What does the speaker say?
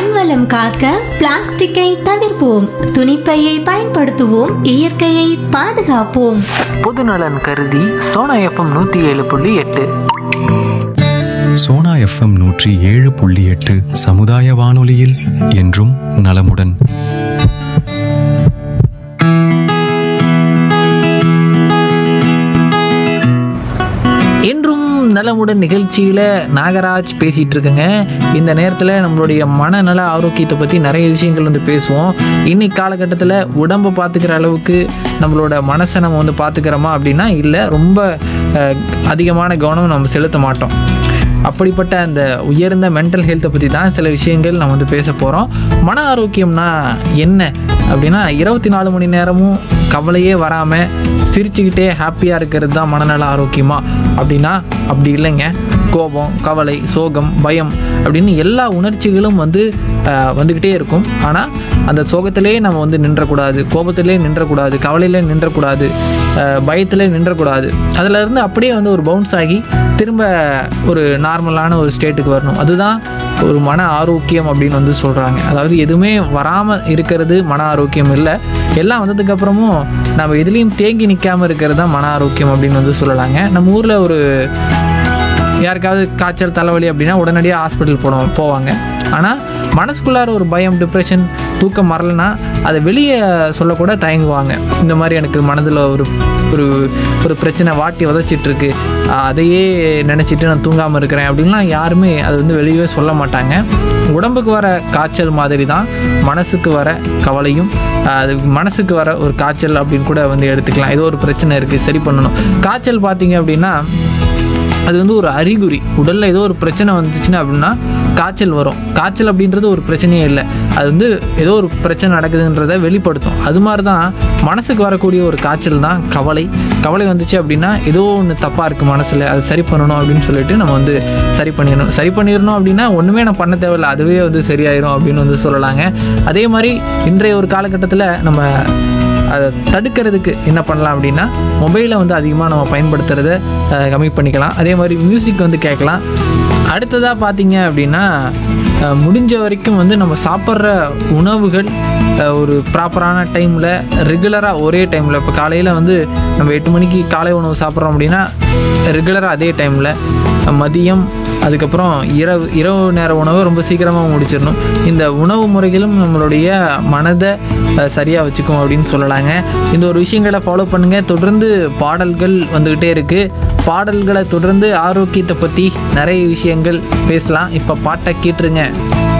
மண்வளம் காக்க பிளாஸ்டிக்கை தவிர்ப்போம் துணிப்பையை பயன்படுத்துவோம் இயற்கையை பாதுகாப்போம் பொதுநலன் கருதி சோனா எஃப்எம் நூற்றி ஏழு புள்ளி எட்டு சோனா எஃப்எம் நூற்றி ஏழு புள்ளி எட்டு சமுதாய வானொலியில் என்றும் நலமுடன் என்றும் நலமுடன் நிகழ்ச்சியில் நாகராஜ் பேசிகிட்டு இருக்கேங்க இந்த நேரத்தில் நம்மளுடைய மனநல ஆரோக்கியத்தை பற்றி நிறைய விஷயங்கள் வந்து பேசுவோம் இன்னைக்கு காலகட்டத்தில் உடம்பை பார்த்துக்கிற அளவுக்கு நம்மளோட மனசை நம்ம வந்து பார்த்துக்கிறோமா அப்படின்னா இல்லை ரொம்ப அஹ், அதிகமான கவனம் நம்ம செலுத்த மாட்டோம் அப்படிப்பட்ட அந்த உயர்ந்த மென்டல் ஹெல்த்தை பற்றி தான் சில விஷயங்கள் நம்ம வந்து பேச போகிறோம் மன ஆரோக்கியம்னா என்ன அப்படின்னா இருபத்தி நாலு மணி நேரமும் கவலையே வராமல் சிரிச்சுக்கிட்டே ஹாப்பியாக இருக்கிறது தான் மனநல ஆரோக்கியமா அப்படின்னா அப்படி இல்லைங்க கோபம் கவலை சோகம் பயம் அப்படின்னு எல்லா உணர்ச்சிகளும் வந்து ஆஹ், வந்துக்கிட்டே இருக்கும் ஆனால் அந்த சோகத்திலே நம்ம வந்து நின்றக்கூடாது கோபத்திலே நின்றக்கூடாது கவலையிலே நின்றக்கூடாது ஆஹ், பயத்திலே நின்றக்கூடாது அதிலிருந்து அப்படியே வந்து ஒரு பவுன்ஸ் ஆகி திரும்ப ஒரு நார்மலான ஒரு ஸ்டேட்டுக்கு வரணும் அதுதான் ஒரு மன ஆரோக்கியம் அப்படின்னு வந்து சொல்கிறாங்க அதாவது எதுவுமே வராமல் இருக்கிறது மன ஆரோக்கியம் இல்லை எல்லாம் வந்ததுக்கப்புறமும் நம்ம எதுலேயும் தேங்கி நிற்காமல் இருக்கிறது தான் மன ஆரோக்கியம் அப்படின்னு வந்து சொல்லலாங்க நம்ம ஊரில் ஒரு யாருக்காவது காய்ச்சல் தலைவலி அப்படின்னா உடனடியாக ஹாஸ்பிட்டல் போனோம் போவாங்க ஆனால் மனசுக்குள்ளார ஒரு பயம் டிப்ரெஷன் தூக்கம் வரலைன்னா அதை வெளியே சொல்லக்கூட தயங்குவாங்க இந்த மாதிரி எனக்கு மனதில் ஒரு ஒரு ஒரு பிரச்சனை வாட்டி வதச்சிட்டு இருக்கு ஆஹ் அதையே நினச்சிட்டு நான் தூங்காமல் இருக்கிறேன் அப்படின்லாம் யாருமே அது வந்து வெளியே சொல்ல மாட்டாங்க உடம்புக்கு வர காய்ச்சல் மாதிரி தான் மனசுக்கு வர கவலையும் ஆஹ் அது மனசுக்கு வர ஒரு காய்ச்சல் அப்படின்னு கூட வந்து எடுத்துக்கலாம் ஏதோ ஒரு பிரச்சனை இருக்குது சரி பண்ணணும் காய்ச்சல் பார்த்தீங்க அப்படின்னா அது வந்து ஒரு அறிகுறி உடலில் ஏதோ ஒரு பிரச்சனை வந்துச்சுன்னா அப்படின்னா காய்ச்சல் வரும் காய்ச்சல் அப்படின்றது ஒரு பிரச்சனையே இல்லை அது வந்து ஏதோ ஒரு பிரச்சனை நடக்குதுன்றதை வெளிப்படுத்தும் அது மாதிரி தான் மனசுக்கு வரக்கூடிய ஒரு காய்ச்சல் தான் கவலை கவலை வந்துச்சு அப்படின்னா ஏதோ ஒன்று தப்பாக இருக்குது மனசில் அது சரி பண்ணணும் அப்படின்னு சொல்லிட்டு நம்ம வந்து சரி பண்ணிடணும் சரி பண்ணிடணும் அப்படின்னா ஒன்றுமே நான் பண்ண தேவையில்ல அதுவே வந்து சரியாயிரும் அப்படின்னு வந்து சொல்லலாங்க அதே மாதிரி இன்றைய ஒரு காலகட்டத்தில் நம்ம அதை தடுக்கிறதுக்கு என்ன பண்ணலாம் அப்படின்னா மொபைலை வந்து அதிகமாக நம்ம பயன்படுத்துகிறத அஹ், கம்மி பண்ணிக்கலாம் அதே மாதிரி மியூசிக் வந்து கேட்கலாம் அடுத்ததாக பார்த்தீங்க அப்படின்னா அஹ், முடிஞ்ச வரைக்கும் வந்து நம்ம சாப்பிட்ற உணவுகள் அஹ், ஒரு ப்ராப்பரான டைமில் ரெகுலராக ஒரே டைமில் இப்போ காலையில் வந்து நம்ம எட்டு மணிக்கு காலை உணவு சாப்பிட்றோம் அப்படின்னா ரெகுலராக அதே டைமில் மதியம் அதுக்கப்புறம் இரவு இரவு நேர உணவை ரொம்ப சீக்கிரமாக முடிச்சிடணும் இந்த உணவு முறைகளும் நம்மளுடைய மனதை சரியாக வச்சுக்கும் அப்படின்னு சொல்லலாங்க இந்த ஒரு விஷயங்களை ஃபாலோ பண்ணுங்கள் தொடர்ந்து பாடல்கள் வந்துக்கிட்டே இருக்குது பாடல்களை தொடர்ந்து ஆரோக்கியத்தை பற்றி நிறைய விஷயங்கள் பேசலாம் இப்போ பாட்டை கேட்டுருங்க